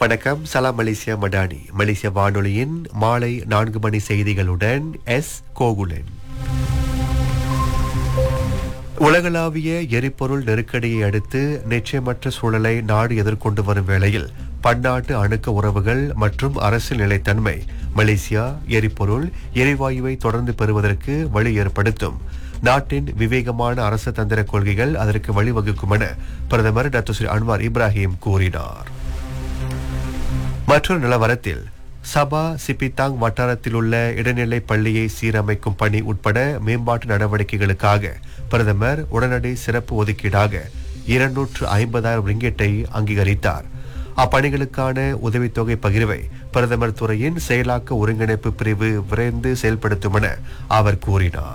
வணக்கம் சலாம் மலேசியா மடானி மலேசிய வானொலியின் மாலை நான்கு மணி செய்திகளுடன் எஸ் கோகுலன் உலகளாவிய எரிபொருள் நெருக்கடியை அடுத்து நிச்சயமற்ற சூழலை நாடு எதிர்கொண்டு வரும் வேளையில் பன்னாட்டு அணுக்க உறவுகள் மற்றும் அரசியல் நிலைத்தன்மை மலேசியா எரிபொருள் எரிவாயுவை தொடர்ந்து பெறுவதற்கு வழி ஏற்படுத்தும் நாட்டின் விவேகமான அரசு தந்திர கொள்கைகள் அதற்கு வழிவகுக்கும் என பிரதமர் டாக்டர் ஸ்ரீ அன்வார் இப்ராஹிம் கூறினார் மற்றொரு நிலவரத்தில் சபா சிபித்தாங் வட்டாரத்தில் உள்ள இடைநிலை பள்ளியை சீரமைக்கும் பணி உட்பட மேம்பாட்டு நடவடிக்கைகளுக்காக பிரதமர் உடனடி சிறப்பு ஒதுக்கீடாக இருநூற்று ஐம்பதாயிரம் ரிங்கெட்டை அங்கீகரித்தார் அப்பணிகளுக்கான உதவித்தொகை பகிர்வை பிரதமர் துறையின் செயலாக்க ஒருங்கிணைப்பு பிரிவு விரைந்து செயல்படுத்தும் என அவர் கூறினார்